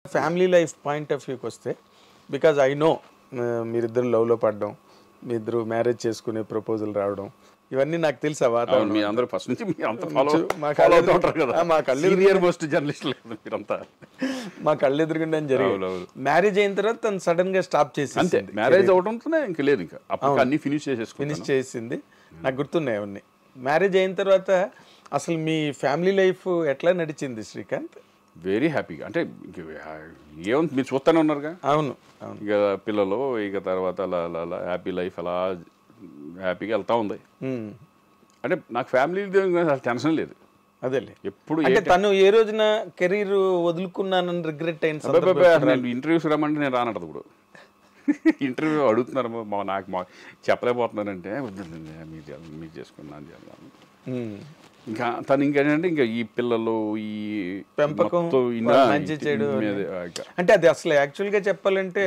Family life point of వ్యూకి వస్తే because I know మీరిద్దరు లవ్లో పడడం మీ ఇద్దరు మ్యారేజ్ చేసుకునే ప్రపోజల్ రావడం ఇవన్నీ నాకు తెలుసు ఆ అవును వాతావరణం మీ అందరూ ఫస్ట్ నుంచి మీ అంత ఫాలో మా ఫాలో అవుతూ కళ్ళెదురు- ఉంటారు కదా ఆ, మా కళ్ళెదురు- సీనియర్ మోస్ట్ జర్నలిస్టులు మీరంతా మా కళ్ళు ఎదురుగుండా జరిగింది అవునవును. మ్యారేజ్ అయిన తర్వాత తను సడన్ గా స్టాప్ చేసి అంతే మ్యారేజ్ అవడంతోనే ఇంక లేదు ఇంకా అప్పుడు అన్ని ఫినిష్ ఫినిష్ చేసేసుకున్నాను చేసింది నాకు గుర్తున్నాయి అవన్నీ మ్యారేజ్ అయిన తర్వాత అసలు మీ ఫ్యామిలీ లైఫ్ ఎట్లా నడిచింది శ్రీకాంత్ వెరీ హ్యాపీగా అంటే ఇంక ఏముంది మీరు చూస్తూనే ఉన్నారుగా అవును అవును ఇక పిల్లలు ఇక తర్వాత అలా అలా అలా హ్యాపీ లైఫ్ అలా హ్యాపీగా వెళ్తా ఉంది ఉమ్, అంటే నాకు ఫ్యామిలీ టెన్షన్ లేదు అదేలే ఎప్పుడు ఏ అంటే తను ఏ రోజున కెరీర్ వదులుకున్నానని రిగ్రెట్ అయిన సందర్భం అబ్బాయి అసలు నేను ఇంటర్వ్యూస్ రమ్మంటే నేను రానంటది ఇప్పుడు ఇంటర్వ్యూ అడుగుతున్నారు మా నాకు మా చెప్పలేకపోతున్నానంటే వద్దండి, మీరు చే- మీరు చేసుకున్నాను చేద్దాం ఉమ్. ఇంకా తను ఇంకేంటంటే ఇంకా ఈ పిల్లలు ఈ పెంపకం, మొత్తం ఇన్న- వాళ్ళ మంచి చెడు మీదే, ఆ, ఇంకా. అంటే అది అసలు యాక్చువల్గా చెప్పాలంటే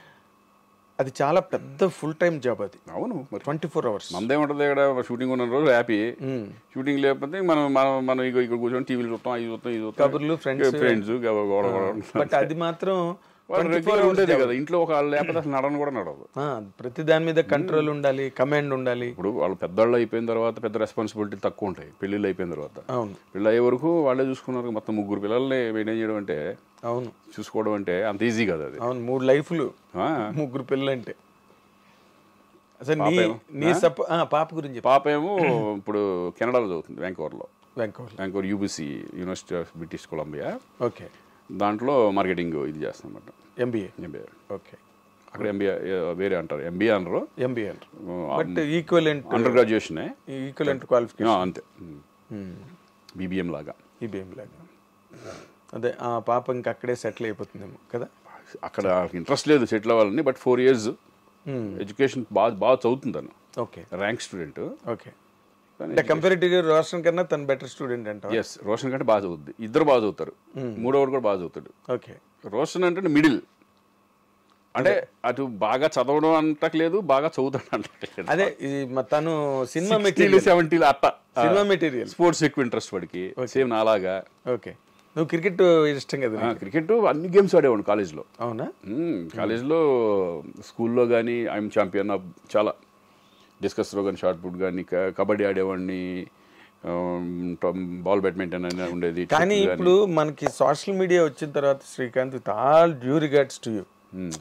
అది చాలా పెద్ద ఫుల్ టైం జాబ్ అది అవును మరి ట్వంటీ ఫోర్ అవర్స్ మందేముంటుంది ఇక్కడ షూటింగ్ ఉన్న రోజు హ్యాపీ షూటింగ్ లేకపోతే మనం మనం మనం ఇక ఇక్కడ కూర్చొని టీవీలు చూస్తాం అవి చూస్తాం ఇది చూస్తాం కబుర్లు, friends. ఫ్రెండ్స్ గొడవ గొడవ బట్ అది మాత్రం వాళ్ళు రెగ్యులర్ ఉండేది కదా ఇంట్లో ఒక వాళ్ళు లేకపోతే అసలు నడవని కూడా నడవదు ఆ, ప్రతి దాని మీద కంట్రోల్ ఉండాలి కమాండ్ ఉండాలి ఇప్పుడు వాళ్ళు పెద్దవాళ్ళు అయిపోయిన తర్వాత పెద్ద రెస్పాన్సిబిలిటీ తక్కువ ఉంటాయి పెళ్ళిళ్ళు అయిపోయిన తర్వాత అవును పెళ్ళి అయ్యే వరకు వాళ్ళే చూసుకున్నారు మొత్తం ముగ్గురు పిల్లల్ని మెయింటైన్ చేయడం అంటే అవును చూసుకోవడం అంటే అంత ఈజీ కదా అది అవును మూడు లైఫ్లు ఆ, ముగ్గురు పిల్లలు అంటే అసలు నీ పాపేమో? నీ సపో ఆ, పాప గురించి చెప్పు. పాప ఏమో ఇప్పుడు కెనడాలో చదువుతుంది వ్యాంకోవర్లో Vancouver Vancouver UBC university of British Columbia okay దాంట్లో మార్కెటింగ్ ఇది చేస్తాం అనమాట ఎంబీఏ ఎంబీఏ ఓకే అక్కడ ఎంబీఏ వేరే అంటారు ఎంబీఏ అనరు ఎంబీఏ బట్ ఈక్వలెంట్ అండర్ గ్రాడ్యుయేషనే ఈక్వలెంట్ క్వాలిఫికేషన్ అంతే బీబీఎం లాగా ఈబీఎం లాగా అదే ఆ పాప ఇంకా అక్కడే సెటిల్ అయిపోతుందేమో కదా అక్కడ ఇంట్రెస్ట్ లేదు సెటిల్ అవ్వాలని బట్ ఫోర్ ఇయర్స్ ఎడ్యుకేషన్ బాగా బాగా చదువుతుంది తను ఓకే ర్యాంక్ స్టూడెంట్ ఓకే అంటే కంపారిటివ్గా రోషన్ కన్నా తను బెటర్ స్టూడెంట్ అంట ఎస్ రోషన్ కంటే బాగా చదువుద్ది ఇద్దరు బాగా చదువుతారు మూడోవాడు కూడా బాగా చదువుతాడు ఓకే రోషన్ అంటే మిడిల్ అంటే అటు బాగా చదవడం అంటలేదు బాగా చదువుతాడు అంటలేదు అదే ఇది మ- తను సినిమా సిక్స్టీలు మెటీరియల్ సెవెంటీలు అట్ట సినిమా మెటీరియల్ స్పోర్ట్స్ ఎక్కువ ఇంట్రెస్ట్ వాడికి సేమ్ నాలాగా ఓకే నువ్వు క్రికెట్ ఇష్టం కదా నీకు? క్రికెట్ అన్ని గేమ్స్ ఆడేవాడు కాలేజ్లో అవునా కాలేజ్లో స్కూల్లో కానీ ఐఎమ్ ఛాంపియన్ ఆఫ్ చాలా డిస్కస్ త్రో కానీ షార్ట్ పుట్ కానీ కబడ్డీ ఆడేవాడిని బాల్ బ్యాడ్మింటన్ అని ఉండేది కానీ చెస్ ఇప్పుడు మనకి సోషల్ మీడియా వచ్చిన తర్వాత Srikanth with all due regards to you hmm.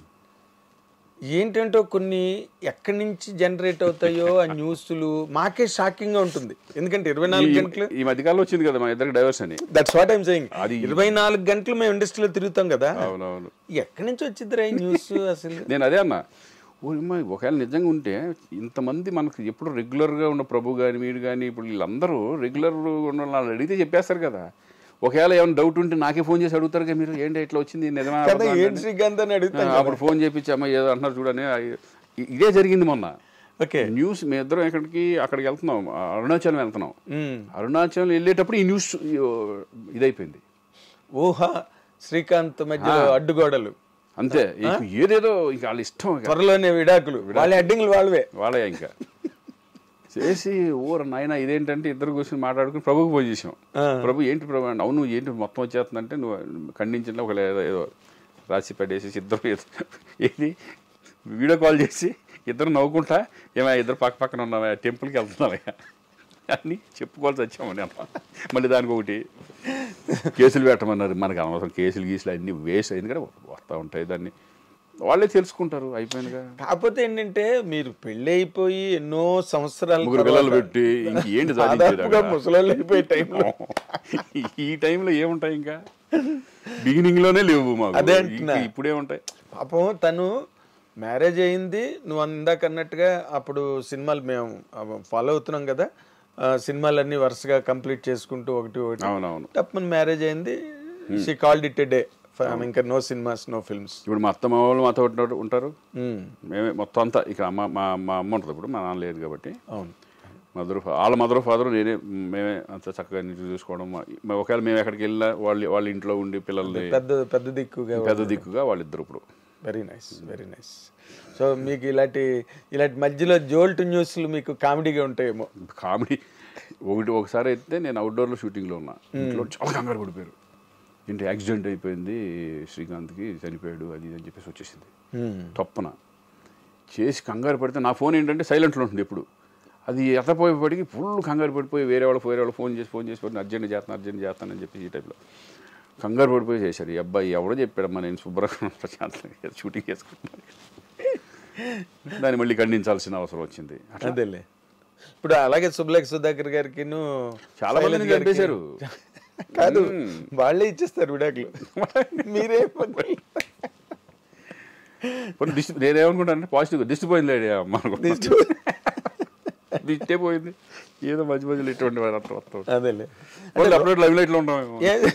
ఏంటంటో కొన్ని ఎక్కడి నుంచి జనరేట్ అవుతాయో ఆ న్యూస్లు మాకే షాకింగ్ గా ఉంటుంది ఎందుకంటే ఇరవై నాలుగు ఈ- గంటలు ఈ మధ్యకాలంలో వచ్చింది కదా మా ఇద్దరికి డైవర్స్ అని దట్స్ వాట్ ఐమ్ సెయింగ్ అది- ఇరవై నాలుగు గంటలు మేము ఇండస్ట్రీలో తిరుగుతాం కదా అవునవును ఎక్కడి నుంచి వచ్చిందిరా ఈ న్యూస్ అసలు నేను అదే అన్నా ఓ అమ్మా, ఒకవేళ నిజంగా ఉంటే ఇంతమంది మనకు ఎప్పుడు రెగ్యులర్గా ఉన్న ప్రభు కానీ వీడు కానీ ఇప్పుడు వీళ్ళందరూ రెగ్యులర్ ఉన్న వాళ్ళు అడిగితే చెప్పేస్తారు కదా ఒకవేళ ఏమైనా డౌట్ ఉంటే నాకే ఫోన్ చేసి అడుగుతారు కదా మీరు ఏంటి ఇట్లా వచ్చింది నిజమా కదా అబద్ధమా ఏం అంటే? శ్రీకాంత్ అని అడుగుతాం ఆ, అప్పుడు ఫోన్ చేపించి అమ్మ ఏదో అంటున్నారు చూడని ఆ, ఇ- ఇదే జరిగింది మొన్న ఓకే న్యూస్ మీ ఇద్దరం ఎక్కడికి అక్కడికి వెళ్తున్నాం ఆ, అరుణాచలం వెళ్తున్నాం అరుణాచలం వెళ్ళేటప్పుడు ఈ న్యూస్ ఇదైపోయింది ఊహ శ్రీకాంత్ మధ్య అడ్డుగోడలు అంతే ఇక ఏదేదో ఇక వాళ్ళ ఇష్టం ఇక. త్వరలోనే విడాకులు వాళ్ళ అడ్డింగ్లు వాళ్ళవే వాళ్ళే ఇంకా చేసి ఊర నాయన ఇదేంటంటే ఇద్దరు కూర్చొని మాట్లాడుకుని ప్రభుకి ఫోన్ చేసాం ప్రభు ఏంటి ప్రభు అంటే అవును ఏంటి మొత్తం వచ్చేస్తుందంటే నువ్వు ఖండించిన ఒక ఏదో ఏదో రాసి పడేసి ఇద్దరు ఏదో- ఏది వీడియో కాల్ చేసి ఇద్దరు నవ్వుకుంటా ఏమో ఇద్దరు పక్క పక్కన ఉన్నావా టెంపుల్కి వెళ్తున్నావా అని చెప్పుకోవాల్సి వచ్చామండి అమ్మ మళ్ళీ దానికి ఒకటి కేసులు పెట్టమన్నారు మనకు అనవసరం కేసులు గీసులు అన్ని వేస్ట్ అయింది కదా వస్తూ ఉంటాయి దాన్ని వాళ్ళే తెలుసుకుంటారు అయిపోయిందిగా కాకపోతే ఏంటంటే మీరు పెళ్లి అయిపోయి ఎన్నో సంవత్సరాల ముగ్గురు పిల్లలు పెట్టి ఇంక ఏంటి సాధించేది దాదాపుగా అక్కడ? ముసలోళ్ళు అయిపోయే టైంలో ఈ టైంలో ఏముంటాయి ఇంకా బిగినింగ్ లోనే లేవు మాకు అదే అంటున్నా. ఇంక ఇప్పుడే ఉంటాయి పాపం తను మ్యారేజ్ అయింది నువ్వు ఇందాక అన్నట్టుగా అప్పుడు సినిమాలు మేము ఫాలో అవుతున్నాం కదా ఆ, సినిమాలన్నీ వరుసగా కంప్లీట్ చేసుకుంటూ ఒకటి ఒకటి అవునవును తప్పని మ్యారేజ్ అయింది షీ కాల్డ్ ఇట్ డే ఇంకా నో సినిమాస్ నో ఫిల్మ్స్ ఇప్పుడు మా అత్త మా వాళ్ళు మాతో ఉంటారు ఉంటారు మేమే మొత్తం అంతా ఇక్కడ అమ్మ మా మా అమ్మ ఉంటుంది ఇప్పుడు మా నాన్న లేదు కాబట్టి అవును మదర్ వాళ్ళ మదర్ ఫాదర్ నేనే మేమే అంత చక్కగా నీట్గా చూసుకోవడం మా- మా- ఒకవేళ మేము ఎక్కడికి వెళ్ళినా వాళ్ళ వాళ్ళ ఇంట్లో ఉండి పిల్లల్ని పెద్ద పెద్ద దిక్కుగా పెద్ద దిక్కుగా వాళ్ళిద్దరు ఇప్పుడు very nice very nice so మీకు ఇలాంటి ఇలాంటి మధ్యలో జోల్ట్ న్యూస్లు మీకు కామెడీగా ఉంటాయేమో కామెడీ ఒకటి ఒకసారి అయితే నేను అవుట్డోర్లో షూటింగ్లో ఉన్నా ఇంట్లో చాలా కంగారు పడిపోయారు ఏంటి యాక్సిడెంట్ అయిపోయింది శ్రీకాంత్కి చనిపోయాడు అది ఇది అని చెప్పేసి వచ్చేసింది ఉమ్. తప్పున చేసి కంగారు పడితే నా ఫోన్ ఏంటంటే సైలెంట్లో ఉంటుంది ఎప్పుడు అది ఎత్తపోయేపటికి ఫుల్ కంగారు పడిపోయి వేరే వాళ్ళు వేరే వాళ్ళు ఫోన్ చేసి ఫోన్ చేసి పడి అర్జెంట్ చేస్తాను అర్జెంట్ చేస్తానని చెప్పి ఈ టైప్లో కంగారు పడిపోయి చేశారు ఈ అబ్బాయి ఎవడో చెప్పాడమ్మా నేను శుభ్రంగా ప్రశాంతంగా షూటింగ్ చేసుకుంటున్నాను దాన్ని మళ్ళీ ఖండించాల్సిన అవసరం వచ్చింది అట్లా అదేలే ఇప్పుడు అలాగే సుబ్లేఖ సుధాకర్ గారికి చాలా మందిని చంపేశారు. కాదు మ్మ్. వాళ్ళే ఇచ్చేస్తారు విడాకులు మీరే ఇవ్వకండి. కొన్ని దిష్టి నేనేమనుకుంటానంటే పాజిటివ్గా దిష్టి పోయింది లేడీ అమ్మ అనుకుంటున్నాను. దిష్టే పోయింది ఏదో మధ్య మధ్యలో ఇటువంటి వాడు అట్లా వస్తూ ఉంటాడు. అదేలే వాళ్ళు అప్పుడే లైవ్ లైట్లో ఉంటాం ఏ-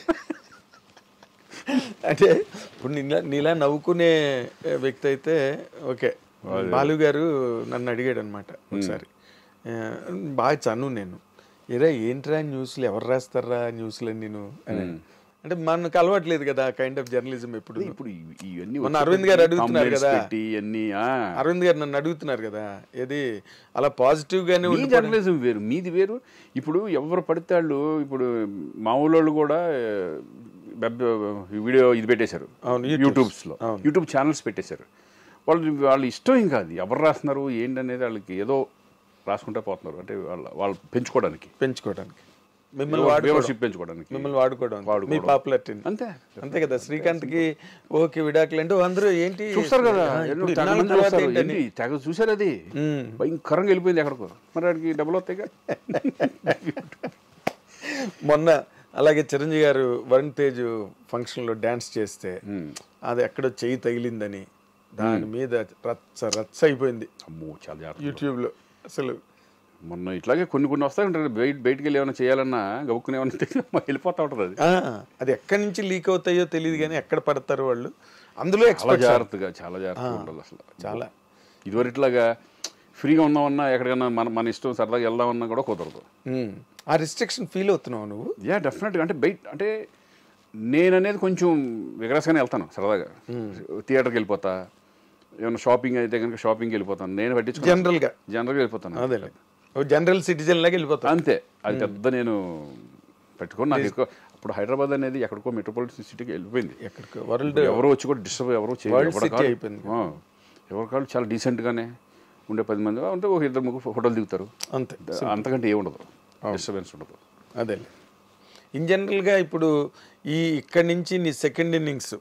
అంటే ఇప్పుడు నీలా నీలా నవ్వుకునే వ్యక్తి అయితే ఓకే బాలు గారు నన్ను అడిగాడు అనమాట ఒకసారి ఆ, బాగా చను నేను ఏరా ఏంట్రా న్యూస్లు ఎవరు రాస్తారా న్యూస్లు నేను అని అంటే మనకు అలవాట్లేదు కదా కైండ్ ఆఫ్ జర్నలిజం ఎప్పుడు ఇప్పుడు ఇవి- ఇవన్నీ మొన్న వచ్చేటప్పుడు అరవింద్ గారు అడుగుతున్నారు thumbnails కదా. పెట్టి ఇవన్నీ ఆ. అరవింద్ గారు నన్ను అడుగుతున్నారు కదా ఏది అలా పాజిటివ్ గానే మీ ఉండిపోవడం- జర్నలిజం వేరు మీది వేరు ఇప్పుడు ఎవరు పడితే వాళ్ళు ఇప్పుడు మా ఊళ్ళోళ్ళు కూడా వెబ్ వీడియో ఇది పెట్టేశారు అవును, YouTubes. యూట్యూబ్స్ లో అవును. యూట్యూబ్ ఛానల్స్ పెట్టేశారు వాళ్ళు వాళ్ళ ఇష్టం ఏం కాదు ఎవరు రాస్తున్నారు ఏంటనేది వాళ్ళకి ఏదో రాసుకుంటే పోతున్నారు అంటే వాళ్ళ వాళ్ళు పెంచుకోవడానికి పెంచుకోవడానికి మిమ్మల్ని వాడుకోవడం వ్యూవర్షిప్ పెంచుకోవడానికి మిమ్మల్ని వాడుకోవడం మీ వాడుకోవడం. పాపులారిటీ అంతే అంతే కదా శ్రీకాంత్ కి ఓకే విడాకులు అంటే అందరూ ఏంటి చూస్తారు కదా ఆ, ఎన్నో ఇప్పుడు తెగ ఇన్నాళ్ళ మంది తర్వాత చూస్తారు. ఏంటని? ఏంటి, తెగ చూసారు అది మ్మ్. భయంకరంగా వెళ్ళిపోయింది ఎక్కడికో మరి వాడికి డబ్బులు వస్తాయిగా మొన్న అలాగే చిరంజీవి గారు వరుణ్ తేజ్ ఫంక్షన్ లో డాన్స్ చేస్తే అది ఎక్కడో చెయ్యి తగిలిందని దాని మీద రచ్చ రచ్చ అయిపోయింది అమ్మో చాలా జాగ్రత్త యూట్యూబ్ లో అసలు మొన్న ఇట్లాగే కొన్ని కొన్ని వస్తాయి ఉంటాయి బయట బయటికి వెళ్ళి ఏమైనా చేయాలన్నా గబుక్కుని ఏమైనా తెలియదు, మాకు వెళ్ళిపోతా ఉంటుంది అది ఆ, అది ఎక్కడి నుంచి లీక్ అవుతాయో తెలియదు కానీ ఎక్కడ పడతారు వాళ్ళు అందులో చాలా ఎక్స్పర్ట్ జాగ్రత్తగా చాలా జాగ్రత్తగా ఉండాలి అసలు చాలా ఇదివరకు ఇట్లాగా ఫ్రీగా ఉన్నామన్నా ఎక్కడికైనా మన మన ఇష్టం సరదాగా వెళ్దామన్నా కూడా కుదరదు ఉమ్. ఆ రిస్ట్రిక్షన్ ఫీల్ అవుతున్నావు నువ్వు యా డెఫినెట్గా అంటే బయట అంటే నేను అనేది కొంచెం విగరస్గానే వెళ్తాను సరదాగా థియేటర్కి వెళ్ళిపోతా ఏమైనా షాపింగ్ అయితే కనుక షాపింగ్కి వెళ్ళిపోతాను నేను పట్టించుకో జనరల్ గా జనరల్గా వెళ్ళిపోతాను అదేలే ఓ జనరల్ సిటిజన్ లాగా వెళ్ళిపోతావు అంతే అది పెద్ద నేను పెట్టుకొని నాకు ఎక్కువ ఇప్పుడు హైదరాబాద్ అనేది ఎక్కడికో మెట్రోపాలిటన్ సిటీకి వెళ్ళిపోయింది ఎక్కడికి వరల్డ్ ఎవరో వచ్చి కూడా డిస్టర్బ్ ఎవరో చేయరు. World ఎవరి city కాళ్ళు- అయిపోయింది. ఆ, ఎవరి కాళ్ళు చాలా డీసెంట్గానే ఉండే పది మంది అంటే ఒక ఇద్దరు ముగ్గురు ఫోటోలు దిగుతారు అంతే అంతకంటే ఏముండదు డిస్టర్బెన్స్ ఉండదు అదేలే ఇన్ జనరల్గా ఇప్పుడు ఈ ఇక్కడి నుంచి నీ సెకండ్ ఇన్నింగ్స్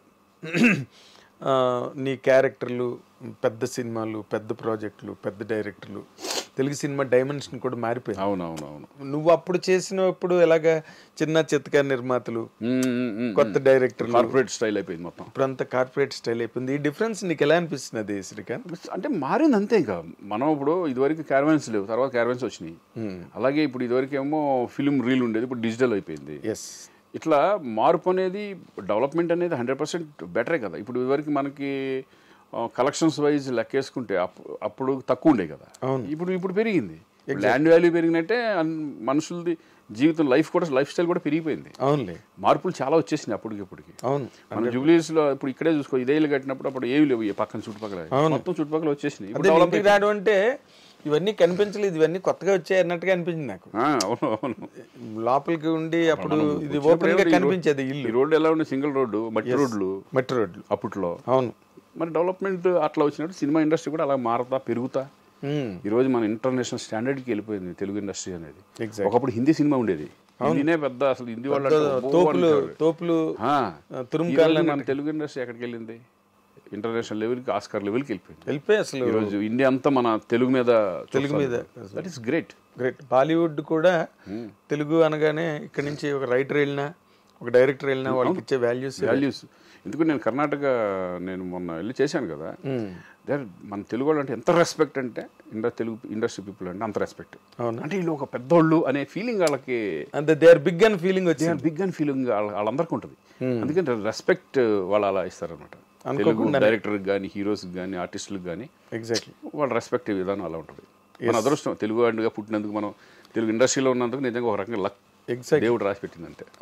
నీ క్యారెక్టర్లు పెద్ద సినిమాలు పెద్ద ప్రాజెక్టులు పెద్ద డైరెక్టర్లు తెలుగు సినిమా డైమెన్షన్ కూడా మారిపోయింది అవును అవును అవును నువ్వు అప్పుడు చేసినప్పుడు ఎలాగా చిన్న చిత్తక నిర్మాతలు కొత్త డైరెక్టర్లు కార్పొరేట్ స్టైల్ అయిపోయింది మొత్తం ఇప్పుడు అంతా కార్పొరేట్ స్టైల్ అయిపోయింది ఈ డిఫరెన్స్ నీకు ఎలా అనిపిస్తున్నది శ్రీకాంత్ అంటే మారింది అంతే ఇంకా మనం ఇప్పుడు ఇదివరకు క్యారవెన్స్ లేవు తర్వాత క్యారవెన్స్ వచ్చినాయి అలాగే ఇప్పుడు ఇదివరకు ఏమో ఫిల్మ్ రీల్ ఉండేది ఇప్పుడు డిజిటల్ అయిపోయింది ఎస్ ఇట్లా మార్పు అనేది డెవలప్మెంట్ అనేది హండ్రెడ్ పర్సెంట్ బెటరే కదా ఇప్పుడు ఇదివరకు మనకి కలెక్షన్స్ వైజ్ లెక్కేసుకుంటే అప్పు- అప్పుడు తక్కువ ఉండే కదా అవును. ఇప్పుడు ఇప్పుడు పెరిగింది ల్యాండ్ వాల్యూ పెరిగినట్టే అన్- మనుషులది జీవితం లైఫ్ కూడా లైఫ్ స్టైల్ కూడా పెరిగిపోయింది అవునులే మార్పులు చాలా వచ్చేసినాయి అప్పటికి ఇప్పటికి అవును మన జూబ్లీస్ లో ఇప్పుడు ఇక్కడే చూసుకో ఇదే ఇల్లు కట్టినప్పుడు అప్పుడు ఏమి లేవు ఈ పక్కన చుట్టుపక్కల మొత్తం చుట్టుపక్కల వచ్చేసినాయి ఇప్పుడు అదే డెవలప్ ఇంటికి రావడం అంటే ఇవన్నీ కనిపించలేదు ఇవన్నీ కొత్తగా వచ్చాయి అన్నట్టుగా అనిపించింది నాకు ఆ, అవును అవును లోపలికి ఉండి అప్పుడు ఇది వచ్చినప్పుడు ఓపెన్ గా ఈ రో- కనిపించేది ఇల్లు ఈ రోడ్డు ఎలా ఉండే సింగిల్ రోడ్డు మట్టి రోడ్లు మట్టి రోడ్లు అప్పట్లో అవును మరి డెవలప్మెంట్ అట్లా వచ్చినట్టు సినిమా ఇండస్ట్రీ కూడా అలా మారుతా పెరుగుతా ఉమ్, ఈ రోజు మన ఇంటర్నేషనల్ స్టాండర్డ్కి వెళ్ళిపోయింది తెలుగు ఇండస్ట్రీ అనేది Exactly. ఒకప్పుడు హిందీ సినిమా ఉండేది హిందీనే పెద్ద అసలు హిందీ వాళ్ళు అంటే అబ్బో తోపులు అనేవారు. తోపులు ఆ, ఆ, తురుము ఈ రోజు మన తెలుగు ఇండస్ట్రీ ఎక్కడికి వెళ్ళింది ఇంటర్నేషనల్ లెవెల్కి ఆస్కార్ లెవెల్కి వెళ్ళిపోయింది వెళ్ళిపోయి అసలు ఈ రోజు ఇండియా అంతా మన తెలుగు మీద తెలుగు మీద that is great great Bollywood కూడా తెలుగు అనగానే ఇక్కడ నుంచి ఒక రైటర్ వెళ్ళినా ఒక డైరెక్టర్ వెళ్ళినా వాళ్ళకి ఇచ్చే వాల్యూస్ వాల్యూస్ ఎందుకు నేను కర్ణాటక నేను మొన్న వెళ్ళి చేశాను కదా దేర్ మన తెలుగు వాళ్ళు అంటే ఎంత రెస్పెక్ట్ అంటే ఇండ తెలుగు ఇండస్ట్రీ పీపుల్ అంటే అంత రెస్పెక్ట్ అవునా? అంటే వీళ్ళు ఒక పెద్దోళ్ళు అనే ఫీలింగ్ వాళ్ళకి అంతే దే ఆర్ బిగ్ అని ఫీలింగ్ వచ్చింది బిగ్ అని ఫీలింగ్ వాళ్ళందరికీ ఉంటుంది అందుకని రెస్పెక్ట్ వాళ్ళు అలా ఇస్తారనమాట తెలుగు డైరెక్టర్కి కానీ హీరోస్కి కానీ ఆర్టిస్టులకు కానీ ఎగ్జాక్ట్లీ వాళ్ళ రెస్పెక్ట్ విధానం అలా ఉంటుంది మన అదృష్టం తెలుగు వాడిగా పుట్టినందుకు మనం తెలుగు ఇండస్ట్రీలో ఉన్నందుకు నిజంగా ఒక రకంగా లక్ ఎగ్జాక్ట్ దేవుడు రాసి పెట్టిందంటే